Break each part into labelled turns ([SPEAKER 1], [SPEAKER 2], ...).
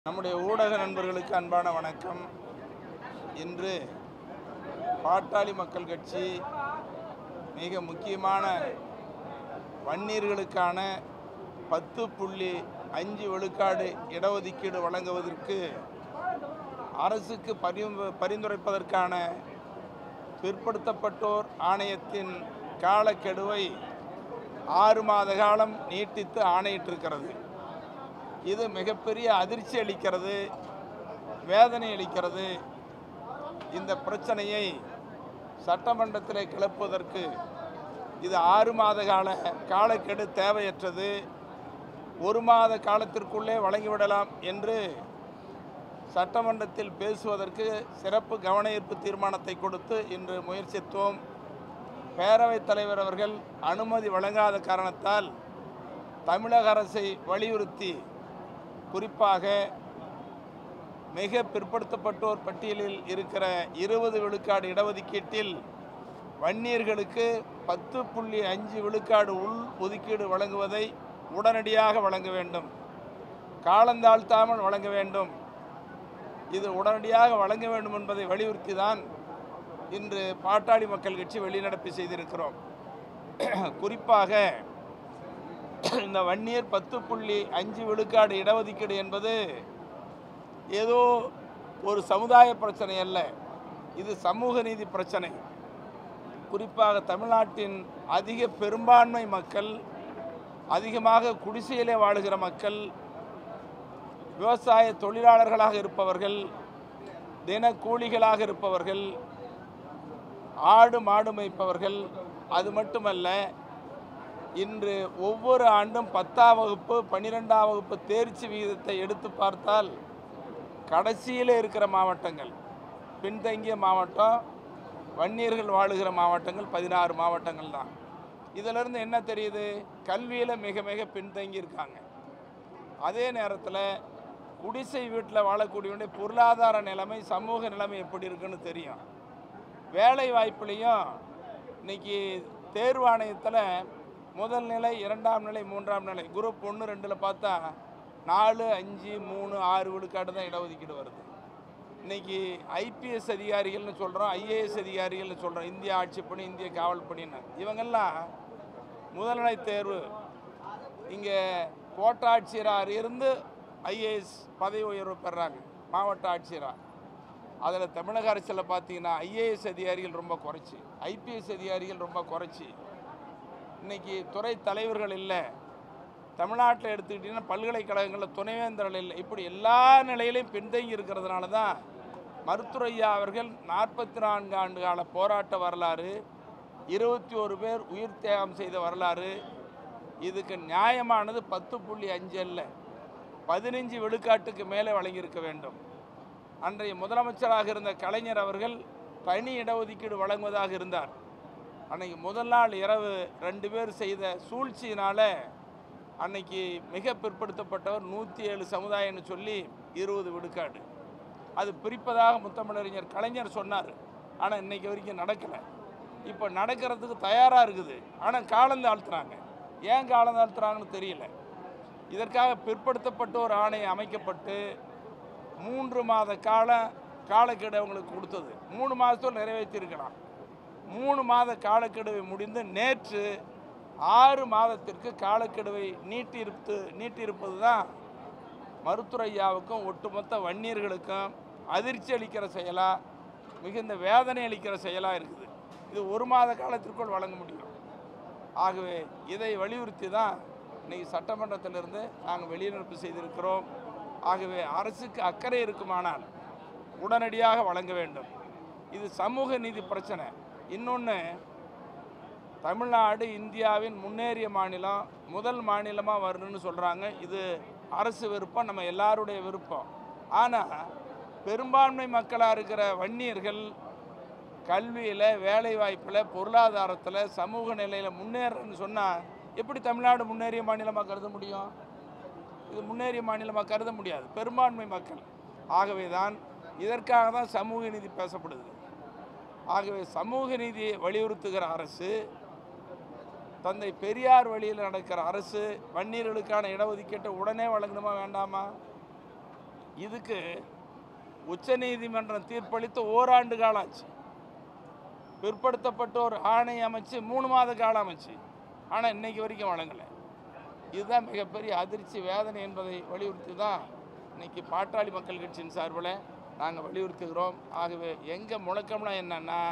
[SPEAKER 1] நம்முடைய ஊடக நண்பர்களுக்கு அன்பான வணக்கம் இன்று பாட்டாளி மக்கள் கட்சி மிக முக்கியமான வன்னியர்களுக்கான பத்து புள்ளி அஞ்சு விழுக்காடு இடஒதுக்கீடு வழங்குவதற்கு அரசுக்கு பரி பரிந்துரைப்பதற்கான பிற்படுத்தப்பட்டோர் ஆணையத்தின் காலக்கெடுவை ஆறு மாத காலம் நீட்டித்து ஆணையிட்டிருக்கிறது இது மிகப்பெரிய அதிர்ச்சி அளிக்கிறது வேதனை அளிக்கிறது இந்த பிரச்சனையை சட்டமன்றத்தில் கிளப்புவதற்கு இது ஆறு மாத கால காலக்கெடு தேவையற்றது ஒரு மாத காலத்திற்குள்ளே வழங்கிவிடலாம் என்று சட்டமன்றத்தில் பேசுவதற்கு சிறப்பு கவன ஈர்ப்பு தீர்மானத்தை கொடுத்து இன்று முயற்சித்தோம் பேரவைத் தலைவர் அவர்கள் அனுமதி வழங்காத காரணத்தால் தமிழக அரசை வலியுறுத்தி குறிப்பாக மிக பிற்படுத்தப்பட்டோர் பட்டியலில் இருக்கிற இருபது விழுக்காடு இடஒதுக்கீட்டில் வன்னியர்களுக்கு பத்து புள்ளி அஞ்சு விழுக்காடு உள் ஒதுக்கீடு வழங்குவதை உடனடியாக வழங்க வேண்டும் காலந்தாழ்த்தாமல் வழங்க வேண்டும் இது உடனடியாக வழங்க வேண்டும் என்பதை வலியுறுத்தி தான் இன்று பாட்டாளி மக்கள் கட்சி வெளிநடப்பு செய்திருக்கிறோம் குறிப்பாக இந்த வன்னியர் பத்து புள்ளி அஞ்சு விழுக்காடு இடஒதுக்கீடு என்பது ஏதோ ஒரு சமுதாய பிரச்சனை அல்ல இது சமூக நீதி பிரச்சனை குறிப்பாக தமிழ்நாட்டின் அதிக பெரும்பான்மை மக்கள் அதிகமாக குடிசையிலே வாழுகிற மக்கள் விவசாய தொழிலாளர்களாக இருப்பவர்கள் தினக்கூலிகளாக இருப்பவர்கள் ஆடு மாடு மேய்ப்பவர்கள் அது மட்டுமல்ல இன்று ஒவ்வொரு ஆண்டும் பத்தாம் வகுப்பு பன்னிரெண்டாம் வகுப்பு தேர்ச்சி விகிதத்தை எடுத்து பார்த்தால் கடைசியில் இருக்கிற மாவட்டங்கள் பின்தங்கிய மாவட்டம் வன்னியர்கள் வாழுகிற மாவட்டங்கள் பதினாறு மாவட்டங்கள் தான் இதிலிருந்து என்ன தெரியுது கல்வியில் மிக மிக பின்தங்கி இருக்காங்க அதே நேரத்தில் குடிசை வீட்டில் வாழக்கூடியவனுடைய பொருளாதார நிலைமை சமூக நிலைமை எப்படி இருக்குன்னு தெரியும் வேலை வாய்ப்புலேயும் இன்னைக்கு தேர்வாணையத்தில் முதல் நிலை இரண்டாம் நிலை மூன்றாம் நிலை குரூப் ஒன்று ரெண்டில் பார்த்தா நாலு அஞ்சு மூணு ஆறு விழுக்காடு தான் இடஒதுக்கீடு வருது இன்னைக்கு ஐபிஎஸ் அதிகாரிகள்னு சொல்கிறோம் ஐஏஎஸ் அதிகாரிகள்னு சொல்கிறோம் இந்திய ஆட்சி பணி இந்திய காவல் பணின்னு இவங்கெல்லாம் முதல்நிலை தேர்வு இங்கே கோட்டாட்சியராக இருந்து ஐஏஎஸ் பதவி உயர்வு பெறாங்க மாவட்ட ஆட்சியராக அதில் தமிழக அரசில் பார்த்தீங்கன்னா ஐஏஎஸ் அதிகாரிகள் ரொம்ப குறைச்சி ஐபிஎஸ் அதிகாரிகள் ரொம்ப குறைச்சி இன்னைக்கு துறை தலைவர்கள் இல்லை தமிழ்நாட்டில் எடுத்துக்கிட்டிங்கன்னா பல்கலைக்கழகங்களில் துணைவேந்தர்கள் இல்லை இப்படி எல்லா நிலையிலையும் பின்தங்கி இருக்கிறதுனால தான் மருத்துவர் ஐயா அவர்கள் நாற்பத்தி நான்கு ஆண்டு கால போராட்ட வரலாறு இருபத்தி ஒரு பேர் உயிர் தியாகம் செய்த வரலாறு இதுக்கு நியாயமானது பத்து புள்ளி அஞ்சு அல்ல பதினஞ்சு விழுக்காட்டுக்கு மேலே வழங்கியிருக்க வேண்டும் அன்றைய முதலமைச்சராக இருந்த கலைஞர் அவர்கள் தனி இடஒதுக்கீடு வழங்குவதாக இருந்தார் அன்னைக்கு முதல் நாள் இரவு ரெண்டு பேர் செய்த சூழ்ச்சியினால் அன்னைக்கு மிக பிற்படுத்தப்பட்டவர் நூற்றி ஏழு சமுதாயம்னு சொல்லி இருபது விழுக்காடு அது பிரிப்பதாக முத்தமிழறிஞர் கலைஞர் சொன்னார் ஆனால் இன்னைக்கு வரைக்கும் நடக்கலை இப்போ நடக்கிறதுக்கு தயாராக இருக்குது ஆனால் காலம் தாழ்த்துறாங்க ஏன் காலம் தாழ்த்துறாங்கன்னு தெரியல இதற்காக பிற்படுத்தப்பட்ட ஒரு ஆணையம் அமைக்கப்பட்டு மூன்று மாத கால காலக்கெடு அவங்களுக்கு கொடுத்தது மூணு மாதத்தோடு நிறைவேற்றியிருக்கலாம் மூணு மாத காலக்கெடுவை முடிந்து நேற்று ஆறு மாதத்திற்கு காலக்கெடுவை நீட்டிருப்பு நீட்டிருப்பது தான் மருத்துவர் ஐயாவுக்கும் ஒட்டுமொத்த வன்னியர்களுக்கும் அதிர்ச்சி அளிக்கிற செயலாக மிகுந்த வேதனை அளிக்கிற செயலாக இருக்குது இது ஒரு மாத காலத்திற்குள் வழங்க முடியும் ஆகவே இதை வலியுறுத்தி தான் இன்னைக்கு சட்டமன்றத்திலிருந்து நாங்கள் வெளிநடப்பு செய்திருக்கிறோம் ஆகவே அரசுக்கு அக்கறை இருக்குமானால் உடனடியாக வழங்க வேண்டும் இது சமூக நீதி பிரச்சனை இன்னொன்று தமிழ்நாடு இந்தியாவின் முன்னேறிய மாநிலம் முதல் மாநிலமாக வரணும்னு சொல்கிறாங்க இது அரசு விருப்பம் நம்ம எல்லாருடைய விருப்பம் ஆனால் பெரும்பான்மை மக்களாக இருக்கிற வன்னியர்கள் கல்வியில் வேலைவாய்ப்பில் பொருளாதாரத்தில் சமூக நிலையில் முன்னேறன்னு சொன்னால் எப்படி தமிழ்நாடு முன்னேறிய மாநிலமாக கருத முடியும் இது முன்னேறிய மாநிலமாக கருத முடியாது பெரும்பான்மை மக்கள் ஆகவே தான் இதற்காக தான் சமூக நீதி பேசப்படுது ஆகவே சமூக நீதியை வலியுறுத்துகிற அரசு தந்தை பெரியார் வழியில் நடக்கிற அரசு வன்னியர்களுக்கான இடஒதுக்கீட்டை உடனே வழங்கணுமா வேண்டாமா இதுக்கு உச்சநீதிமன்றம் தீர்ப்பளித்து ஓராண்டு காலம் ஆச்சு பிற்படுத்தப்பட்டோர் ஆணை அமைச்சு மூணு மாத காலம் அமைச்சு ஆனால் இன்னைக்கு வரைக்கும் வழங்கலை இதுதான் மிகப்பெரிய அதிர்ச்சி வேதனை என்பதை வலியுறுத்தி தான் இன்னைக்கு பாட்டாளி மக்கள் கட்சியின் சார்பில் நாங்கள் வலியுறுத்துகிறோம் ஆகவே எங்கள் முழக்கம்னா என்னன்னா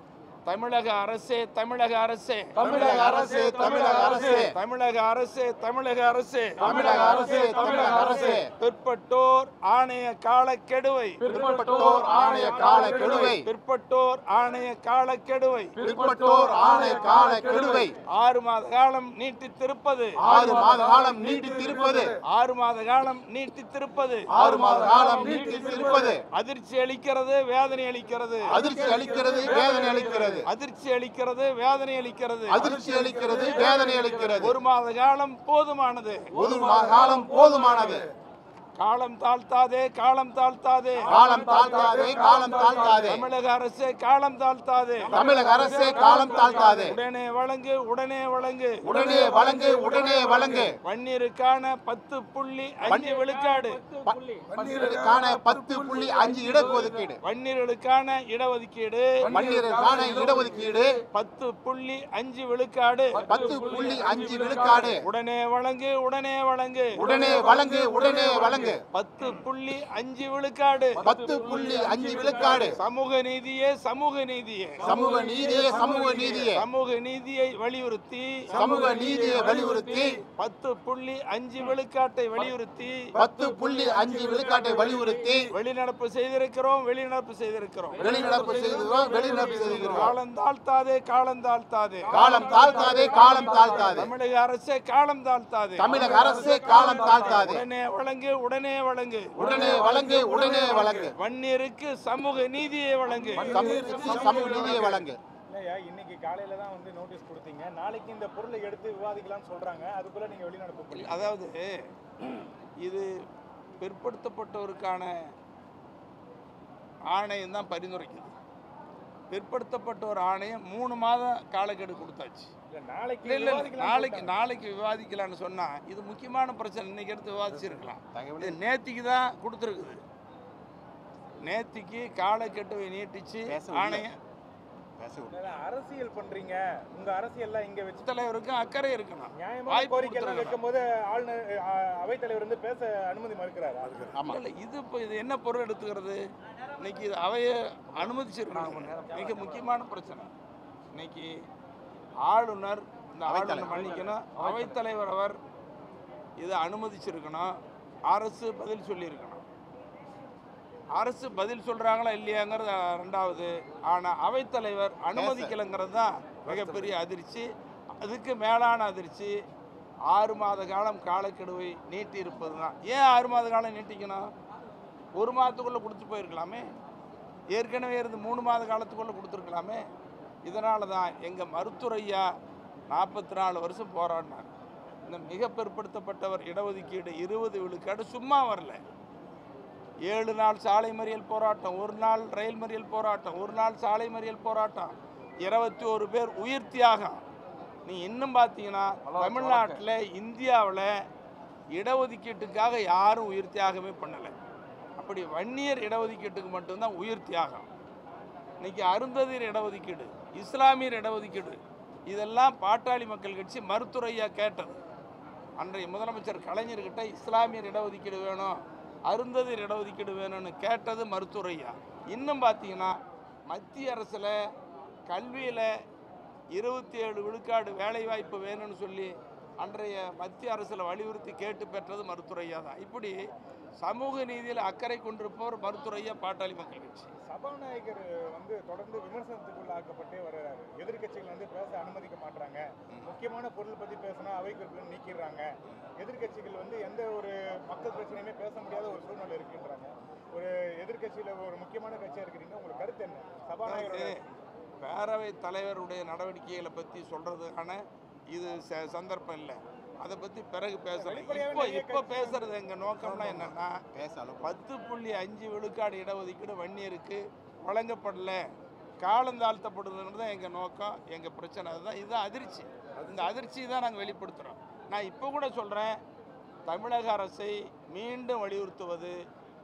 [SPEAKER 1] தமிழக அரசே தமிழக அரசே
[SPEAKER 2] தமிழக அரசே தமிழக அரசே
[SPEAKER 1] தமிழக அரசே தமிழக அரசே
[SPEAKER 2] தமிழக அரசே தமிழக அரசே
[SPEAKER 1] பிற்பட்டோர் ஆணைய காலக்கெடுவை
[SPEAKER 2] பிற்பட்டோர் ஆணைய கால கெடுவை
[SPEAKER 1] பிற்பட்டோர் ஆணைய காலக்கெடுவை
[SPEAKER 2] பிற்பட்டோர் ஆணைய கால கெடுவை
[SPEAKER 1] ஆறு மாத காலம் நீட்டித்திருப்பது
[SPEAKER 2] ஆறு மாத காலம் நீட்டித்திருப்பது
[SPEAKER 1] ஆறு மாத காலம் நீட்டித்திருப்பது
[SPEAKER 2] ஆறு மாத காலம் நீட்டித்திருப்பது
[SPEAKER 1] அதிர்ச்சி அளிக்கிறது வேதனை அளிக்கிறது
[SPEAKER 2] அதிர்ச்சி அளிக்கிறது வேதனை அளிக்கிறது
[SPEAKER 1] அதிர்ச்சி அளிக்கிறது வேதனை அளிக்கிறது
[SPEAKER 2] அதிர்ச்சி அளிக்கிறது வேதனை அளிக்கிறது
[SPEAKER 1] ஒரு மாத காலம் போதுமானது
[SPEAKER 2] ஒரு மாத காலம் போதுமானது
[SPEAKER 1] காலம் தாழ்த்தாதே காலம் தாழ்த்தாதே
[SPEAKER 2] காலம் தாழ்த்தாதே காலம் தாழ்த்தாதே
[SPEAKER 1] தமிழக அரசே காலம் தாழ்த்தாதே
[SPEAKER 2] தமிழக அரசே காலம் தாழ்த்தாதே
[SPEAKER 1] உடனே வழங்கு உடனே வழங்கு
[SPEAKER 2] உடனே வழங்கு உடனே வழங்கு
[SPEAKER 1] வன்னியருக்கான பத்து புள்ளி அஞ்சு விழுக்காடு
[SPEAKER 2] மன்னியருக்கான பத்து புள்ளி அஞ்சு இடஒதுக்கீடு
[SPEAKER 1] வன்னியர்களுக்கான இடஒதுக்கீடு
[SPEAKER 2] மன்னியருக்கான இடஒதுக்கீடு
[SPEAKER 1] பத்து புள்ளி அஞ்சு விழுக்காடு
[SPEAKER 2] பத்து புள்ளி அஞ்சு விழுக்காடு
[SPEAKER 1] உடனே வழங்கு உடனே வழங்கு
[SPEAKER 2] உடனே வழங்கு உடனே வழங்கு
[SPEAKER 1] பத்து புள்ளி அஞ்சு விழுக்காடு
[SPEAKER 2] பத்து புள்ளி அஞ்சு விழுக்காடு
[SPEAKER 1] சமூக நீதியே சமூக நீதியே
[SPEAKER 2] சமூக நீதியே சமூக நீதியே
[SPEAKER 1] சமூக நீதியை வலியுறுத்தி
[SPEAKER 2] சமூக நீதியை வலியுறுத்தி
[SPEAKER 1] பத்து புள்ளி அஞ்சு விழுக்காட்டை வலியுறுத்தி
[SPEAKER 2] பத்து புள்ளி அஞ்சு விழுக்காட்டை வலியுறுத்தி
[SPEAKER 1] வெளிநடப்பு செய்திருக்கிறோம் வெளிநடப்பு செய்திருக்கிறோம்
[SPEAKER 2] வெளிநடப்பு செய்கிறோம் வெளிநடப்பு செய்கிறோம்
[SPEAKER 1] காலம் தாழ்த்தாதே காலம் தாழ்த்தாதே
[SPEAKER 2] காலம் தாழ்த்தாதே காலம் தாழ்த்தாதே
[SPEAKER 1] தமிழக அரசே காலம் தாழ்த்தாதே
[SPEAKER 2] தமிழக அரசே காலம் தாழ்த்தாதே
[SPEAKER 1] உடனே வழங்கு உடனே வழங்கு
[SPEAKER 2] உடனே வழங்கு உடனே வழங்கு
[SPEAKER 1] வன்னியருக்கு சமூக நீதியை வழங்கு
[SPEAKER 2] சமூக சமூக நீதியை வழங்கு
[SPEAKER 3] இல்லையா இன்னைக்கு காலையில தான் வந்து நோட்டீஸ் கொடுத்தீங்க நாளைக்கு இந்த பொருளை எடுத்து விவாதிக்கலாம்னு சொல்றாங்க அதுக்குள்ள நீங்க வெளிநடப்பு பண்ணி
[SPEAKER 1] அதாவது இது பிற்படுத்தப்பட்டோருக்கான ஆணையம் தான் பரிந்துரைக்குது பிற்படுத்தப்பட்டோர் ஆணையம் மூணு மாதம் காலக்கெடு கொடுத்தாச்சு
[SPEAKER 3] இல்ல நாளைக்கு
[SPEAKER 1] இல்ல இல்ல
[SPEAKER 3] விவாதிக்கலாம்னு
[SPEAKER 1] நாளைக்கு
[SPEAKER 3] சொல்லிட்டாங்க.
[SPEAKER 1] நாளைக்கு விவாதிக்கலாம்னு சொன்னா இது முக்கியமான பிரச்சனை இன்னைக்கு எடுத்து விவாதிச்சிருக்கலாம்
[SPEAKER 2] தகவல்
[SPEAKER 1] இது நேத்திக்கு தான் கொடுத்துருக்குது நேத்திக்கு காலக்கெட்டுவை நீட்டிச்சு
[SPEAKER 2] பேச முடியல.
[SPEAKER 1] ஆணையம்
[SPEAKER 2] பேச
[SPEAKER 3] இல்ல, அரசியல் பண்றீங்க உங்க அரசியல்லாம் இங்க வச்சு
[SPEAKER 1] தலைவருக்கும் அக்கறை இருக்கணும்
[SPEAKER 3] நியாயமான
[SPEAKER 1] வாய்ப்பு
[SPEAKER 3] கோரிக்கை எல்லாம்
[SPEAKER 1] கொடுத்துருக்கணும்.
[SPEAKER 3] வைக்கும் போது ஆளுநர் அஹ், அவைத்தலைவர் வந்து பேச அனுமதி மறுக்கிறாரு
[SPEAKER 2] ஆமா
[SPEAKER 1] இல்ல இது இப்போ இது என்ன பொருள் எடுத்துக்கிறது இன்னைக்கு இது அவைய அனுமதிச்சிருக்கணும் மிக முக்கியமான பிரச்சனை இன்னைக்கு ஆளுநர் இந்த ஆளுநர்
[SPEAKER 2] அவைத்தலைவர்.
[SPEAKER 1] மன்னிக்கணும் அவைத்தலைவர் அவர் இதை அனுமதிச்சிருக்கணும் அரசு பதில் சொல்லியிருக்கணும் அரசு பதில் சொல்றாங்களா இல்லையாங்கிறது அஹ், ரெண்டாவது ஆனால் அவைத்தலைவர் அனுமதிக்கலைங்கிறது தான் மிகப்பெரிய அதிர்ச்சி அதுக்கு மேலான அதிர்ச்சி ஆறு மாத காலம் காலக்கெடுவை நீட்டி இருப்பது தான் ஏன் ஆறு மாத காலம் நீட்டிக்கணும் ஒரு மாதத்துக்குள்ளே கொடுத்து போயிருக்கலாமே ஏற்கனவே இருந்து மூணு மாத காலத்துக்குள்ளே கொடுத்துருக்கலாமே இதனால தான் எங்கள் மருத்துவரையா நாற்பத்தி நாலு வருஷம் போராடினார் இந்த மிக பிற்படுத்தப்பட்டவர் இடஒதுக்கீடு இருபது விழுக்காடு சும்மா வரல ஏழு நாள் சாலை மறியல் போராட்டம் ஒரு நாள் ரயில் மறியல் போராட்டம் ஒரு நாள் சாலை மறியல் போராட்டம் இருபத்தி ஒரு பேர் உயிர் தியாகம் நீ இன்னும் பார்த்தீங்கன்னா தமிழ்நாட்டில் இந்தியாவில் இடஒதுக்கீட்டுக்காக யாரும் உயிர் தியாகமே பண்ணலை அப்படி வன்னியர் இடஒதுக்கீட்டுக்கு மட்டும்தான் உயிர் தியாகம் இன்னைக்கு அருந்ததியர் இடஒதுக்கீடு இஸ்லாமியர் இடஒதுக்கீடு இதெல்லாம் பாட்டாளி மக்கள் கட்சி மருத்துவரையா கேட்டது அன்றைய முதலமைச்சர் கலைஞர்கிட்ட இஸ்லாமியர் இடஒதுக்கீடு வேணும் அருந்ததியர் இடஒதுக்கீடு வேணும்னு கேட்டது மருத்துவரையா இன்னும் பார்த்தீங்கன்னா மத்திய அரசில் கல்வியில் இருபத்தி ஏழு விழுக்காடு வேலைவாய்ப்பு வேணும்னு சொல்லி அன்றைய மத்திய அரசில் வலியுறுத்தி கேட்டு பெற்றது மருத்துவரையா தான் இப்படி சமூக நீதியில் அக்கறை கொண்டிருப்பவர் மருத்துவரையா பாட்டாளி மக்கள் கட்சி
[SPEAKER 3] சபாநாயகர் வந்து தொடர்ந்து விமர்சனத்துக்குள்ளாக்கப்பட்டே வர்றாரு எதிர்க்கட்சிகள் வந்து பேச அனுமதிக்க மாட்டாங்க முக்கியமான பொருள் பத்தி பேசினா அவை குறிப்பில் நீக்கிடுறாங்க எதிர்க்கட்சிகள் வந்து எந்த ஒரு மக்கள் பிரச்சனையுமே பேச முடியாத ஒரு சூழ்நிலை இருக்குன்றாங்க ஒரு எதிர்க்கட்சியில ஒரு முக்கியமான கட்சியா இருக்கிறீங்க உங்களுக்கு கருத்து என்ன சபாநாயகர்
[SPEAKER 1] அதாவது பேரவை தலைவருடைய நடவடிக்கைகளை பற்றி சொல்கிறதுக்கான இது ச- சந்தர்ப்பம் இல்லை அதை பற்றி பிறகு பேசலாம்
[SPEAKER 3] வெளிப்படையாவே
[SPEAKER 1] இப்போ
[SPEAKER 3] நிறைய
[SPEAKER 1] இப்போ
[SPEAKER 3] கட்சி
[SPEAKER 1] பேசுறது எங்கள் நோக்கம்னா என்னன்னா
[SPEAKER 2] பேசாலும்
[SPEAKER 1] பத்து புள்ளி அஞ்சு விழுக்காடு இடஒதுக்கீடு வன்னியருக்கு வழங்கப்படல காலம் தாழ்த்தப்படுதுன்னு தான் எங்கள் நோக்கம் எங்கள் பிரச்சனை அதுதான் இதுதான் அதிர்ச்சி இந்த அதிர்ச்சியை தான் நாங்கள் வெளிப்படுத்துகிறோம் நான் இப்போ கூட சொல்கிறேன் தமிழக அரசை மீண்டும் வலியுறுத்துவது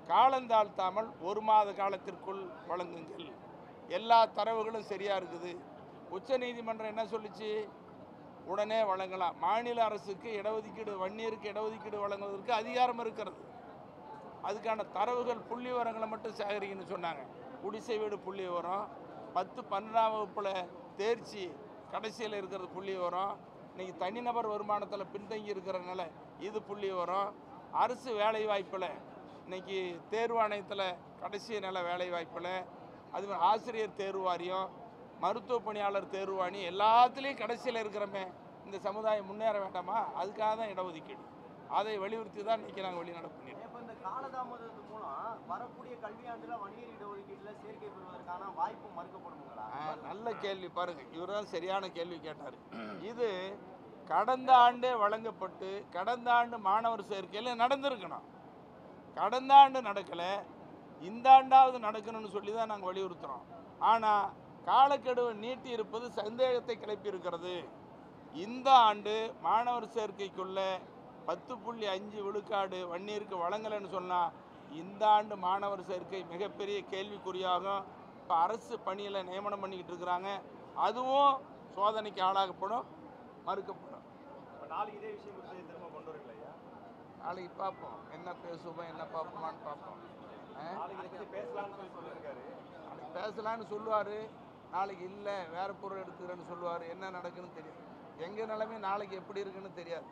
[SPEAKER 1] காலந்தாழ்த்தாமல் ஒரு மாத காலத்திற்குள் வழங்குங்கள் எல்லா தரவுகளும் சரியாக இருக்குது உச்சநீதிமன்றம் என்ன சொல்லுச்சு உடனே வழங்கலாம் மாநில அரசுக்கு இடஒதுக்கீடு வன்னியருக்கு இடஒதுக்கீடு வழங்குவதற்கு அதிகாரம் இருக்கிறது அதுக்கான தரவுகள் புள்ளி விவரங்களை மட்டும் சேகரிக்கணும்னு சொன்னாங்க குடிசை வீடு புள்ளி விவரம் பத்து பன்னெண்டாம் வகுப்பில் தேர்ச்சி கடைசியில் இருக்கிறது புள்ளி விவரம் இன்னைக்கு தனிநபர் வருமானத்தில் பின்தங்கி இருக்கிறனால இது புள்ளி விவரம் அரசு வேலை வாய்ப்பில் இன்னைக்கு தேர்வாணையத்தில் கடைசி நில வேலை வாய்ப்பில் அது மாதிரி ஆசிரியர் தேர்வு வாரியம் மருத்துவ பணியாளர் தேர்வாணி எல்லாத்துலேயும் கடைசியில் இருக்கிறோமே இந்த சமுதாயம் முன்னேற வேண்டாமா அதுக்காக தான் இடஒதுக்கீடு அதை வலியுறுத்தி தான் இன்றைக்கி நாங்கள் வெளிநடப்பு பண்ணியிருக்கோம்
[SPEAKER 4] இப்ப இந்த காலதாமதத்து மூலம் வரக்கூடிய கல்வியாண்டுல வன்னியர் இடஒதுக்கீட்டுல சேர்க்கை பெறுவதற்கான வாய்ப்பு மறுக்கப்படுங்களா
[SPEAKER 1] ஆ, நல்ல கேள்வி பாருங்க இவர் தான் சரியான கேள்வி கேட்டார் இது கடந்த ஆண்டே வழங்கப்பட்டு கடந்த ஆண்டு மாணவர் சேர்க்கையில் நடந்திருக்கணும் கடந்த ஆண்டு நடக்கலை இந்த ஆண்டாவது நடக்கணும்னு சொல்லி தான் நாங்கள் வலியுறுத்துகிறோம் ஆனால் காலக்கெடுவை நீட்டி இருப்பது சந்தேகத்தை கிளப்பி இருக்கிறது இந்த ஆண்டு மாணவர் சேர்க்கைக்குள்ள பத்து புள்ளி அஞ்சு விழுக்காடு வன்னியருக்கு வழங்கலைன்னு சொன்னால் இந்த ஆண்டு மாணவர் சேர்க்கை மிகப்பெரிய கேள்விக்குறியாகும் இப்போ அரசு பணியில் நியமனம் பண்ணிக்கிட்டு இருக்கிறாங்க அதுவும் சோதனைக்கு ஆளாகப்படும் மறுக்கப்படும்
[SPEAKER 4] இப்ப நாளைக்கு இதே விஷயம் குறித்து திரும்ப கொண்டு வரீங்களா ஐயா
[SPEAKER 1] நாளைக்கு பார்ப்போம் என்ன பேசுவோம் என்ன பார்ப்போமான்னு பார்ப்போம் ஆ?
[SPEAKER 4] நாளைக்கு இதை பத்தி பேசலாம்னு சொல்லி சொல்லியிருக்காரு
[SPEAKER 1] நாளைக்கு பேசலான்னு சொல்லுவார் நாளைக்கு இல்லை வேற பொருள் எடுத்துக்கிறேன்னு சொல்லுவார் என்ன நடக்குன்னு தெரியும் எங்கள் நிலைமை நாளைக்கு எப்படி இருக்குன்னு தெரியாது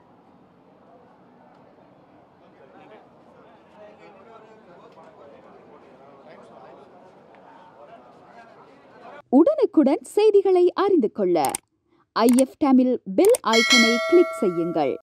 [SPEAKER 5] உடனுக்குடன் செய்திகளை அறிந்து கொள்ள ஐஎஃப் தமிழ் பெல் ஐக்கனை கிளிக் செய்யுங்கள்